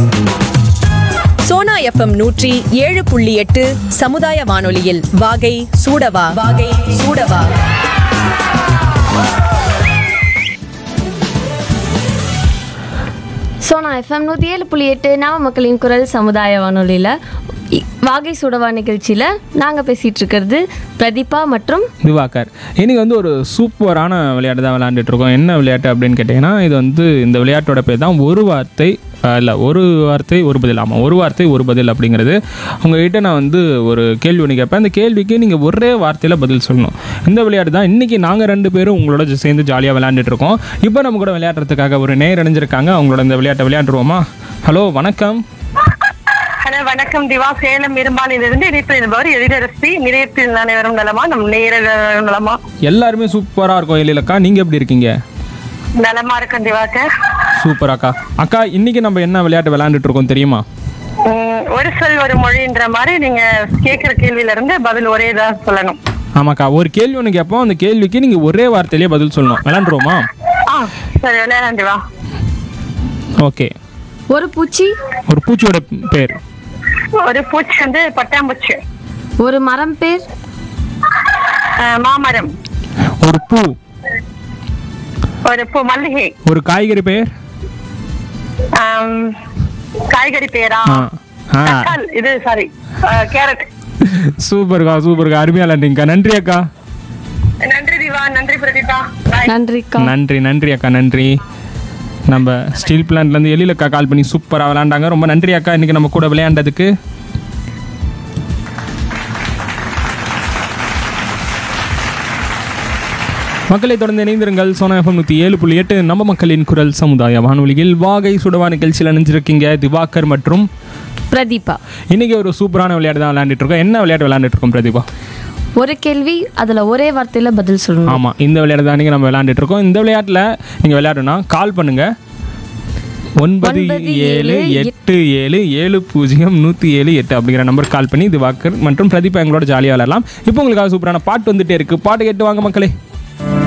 Sona FM நூற்றி ஏழு புள்ளி எட்டு சமுதாய வானொலியில் வாகை சூடவா வாகை சூடவா சோனா எஃப்எம் நூற்றி ஏழு புள்ளி எட்டு நாம மக்களின் குரல் சமுதாய வானொலியில் இ- வாகை சுடவா நிகழ்ச்சியில் நாங்கள் பேசிகிட்டு இருக்கிறது பிரதீபா மற்றும் திவாகர் இன்னைக்கு வந்து ஒரு சூப்பரான விளையாட்டு தான் விளையாண்டுட்டு இருக்கோம் என்ன விளையாட்டு அப்படின்னு கேட்டிங்கன்னா இது வந்து இந்த விளையாட்டோட பேர் தான் ஒரு வார்த்தை இல்லை ஒரு வார்த்தை ஒரு பதில் ஆமாம் ஒரு வார்த்தை ஒரு பதில் அப்படிங்கிறது உங்ககிட்ட நான் வந்து ஒரு கேள்வி ஒன்று கேட்பேன் அந்த கேள்விக்கு நீங்கள் ஒரே வார்த்தையில் பதில் சொல்லணும் இந்த விளையாட்டு தான் இன்றைக்கி நாங்கள் ரெண்டு பேரும் உங்களோட ஜ- சேர்ந்து ஜாலியாக விளையாண்டுட்டு இருக்கோம் இப்போ நம்ம கூட விளையாடுறதுக்காக ஒரு நேர் அணிஞ்சிருக்காங்க அவங்களோட இந்த விளையாட்டை விளையாண்டுருவோமா ஹலோ வணக்கம் ஹலோ வணக்கம் திவா சேலம் இரும்பாலிலிருந்து இணைப்பில் இருப்பவர் எழிலரசி நிலையத்தில் அனைவரும் நலமா நம் நேர நலமா எல்லாருமே சூப்பராக இருக்கும் எழிலக்கா நீங்கள் எப்படி இருக்கீங்க நலமா இருக்கும் திவாகர் சூப்பர் அக்கா அக்கா இன்னைக்கு நம்ம என்ன விளையாட்டு விளையாண்டுட்டு இருக்கோம் தெரியுமா உம், ஒரு சொல் ஒரு மொழின்ற மாதிரி நீங்க கேட்கிற கேள்வியில இருந்து பதில் ஒரே தான் சொல்லணும் ஆமாக்கா ஒரு கேள்வி ஒன்று கேட்போம் அந்த கேள்விக்கு நீங்கள் ஒரே வார்த்தையிலேயே பதில் சொல்லணும் விளாண்டுருவோமா ஆ சரி விளையாடலாம் திவா ஓகே ஒரு பூச்சி ஒரு பூச்சியோட பேர் ஒரு பூச்சி வந்து பட்டாம்பூச்சி ஒரு மரம் பேர் அஹ், மாமரம் ஒரு பூ ஒரு பூ மல்லிகை ஒரு காய்கறி பேர் ஆம், காய்கறி பேரா ஆ ஆ தக்காளி, இது சாரி கேரட் சூப்பர்க்கா சூப்பர்க்கா அருமையாக விளாண்டிங்கக்கா நன்றி அக்கா நன்றி திவா நன்றி பிரதீபா பாய் நன்றிக்கா நன்றி நன்றி அக்கா நன்றி நம்ம ஸ்டீல் பிளான்ட்லேருந்து எழிலக்கா கால் பண்ணி சூப்பராக விளாண்டாங்க ரொம்ப நன்றி அக்கா இன்றைக்கி நம்ம கூட விளையாண்டதுக்கு மக்களை தொடர்ந்து இணைந்திருங்கள் சோனா எஃப்எம் நூற்றி ஏழு புள்ளி எட்டு நம்ம மக்களின் குரல் சமுதாய வானொலியில் வாகை சுடவா நிகழ்ச்சியில் அணிஞ்சிருக்கீங்க திவாகர் மற்றும் பிரதீபா இன்னைக்கு ஒரு சூப்பரான விளையாட்டு தான் விளையாண்டுட்டு இருக்கோம் என்ன விளையாட்டு விளையாண்டுட்டு இருக்கோம் பிரதீபா ஒரு கேள்வி அதில் ஒரே வார்த்தையில் பதில் சொல்லணும் ஆமாம் இந்த விளையாட்டு தான் இன்னைக்கு நம்ம விளையாண்டுட்டு இருக்கோம் இந்த விளையாட்டில் நீங்கள் விளையாடணும்னா கால் பண்ணுங்க ஒன்பது ஒன்பது, ஏழு ஏழு, எட்டு ஏழு ஏழு பூஜ்ஜியம் நூற்றி ஏழு எட்டு அப்படிங்கிற நம்பர் கால் பண்ணி திவாகர் மற்றும் பிரதீபா எங்களோட ஜாலியாக விளையாடலாம் இப்போ உங்களுக்காக சூப்பரான பாட்டு வந்துட்டே இருக்கு பாட்டு கேட்டு வாங்க மக்களே